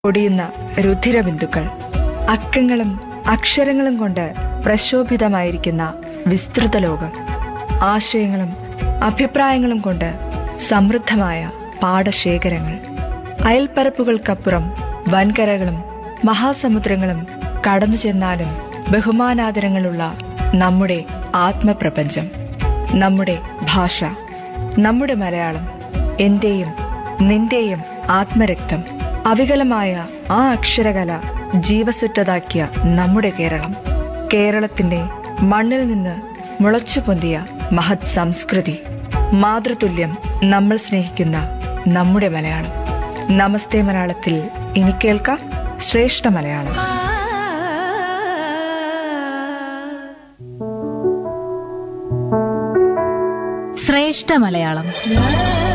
പൊടിയുന്ന രുധിരബിന്ദുക്കൾ അക്കങ്ങളും അക്ഷരങ്ങളും കൊണ്ട് പ്രശോഭിതമായിരിക്കുന്ന വിസ്തൃത ലോകം ആശയങ്ങളും അഭിപ്രായങ്ങളും കൊണ്ട് സമൃദ്ധമായ പാടശേഖരങ്ങൾ അയൽപ്പരപ്പുകൾക്കപ്പുറം വൻകരകളും മഹാസമുദ്രങ്ങളും കടന്നു ചെന്നാലും ബഹുമാനാദരങ്ങളുള്ള നമ്മുടെ ആത്മപ്രപഞ്ചം നമ്മുടെ ഭാഷ നമ്മുടെ മലയാളം എന്റെയും നിന്റെയും ആത്മരക്തം അവികലമായ ആ അക്ഷരകല ജീവസുറ്റതാക്കിയ നമ്മുടെ കേരളം കേരളത്തിന്റെ മണ്ണിൽ നിന്ന് മുളച്ചു പൊന്തിയ മഹത് സംസ്കൃതി മാതൃതുല്യം നമ്മൾ സ്നേഹിക്കുന്ന നമ്മുടെ മലയാളം നമസ്തേ മലയാളത്തിൽ ഇനി കേൾക്കാം ശ്രേഷ്ഠ മലയാളം ശ്രേഷ്ഠ മലയാളം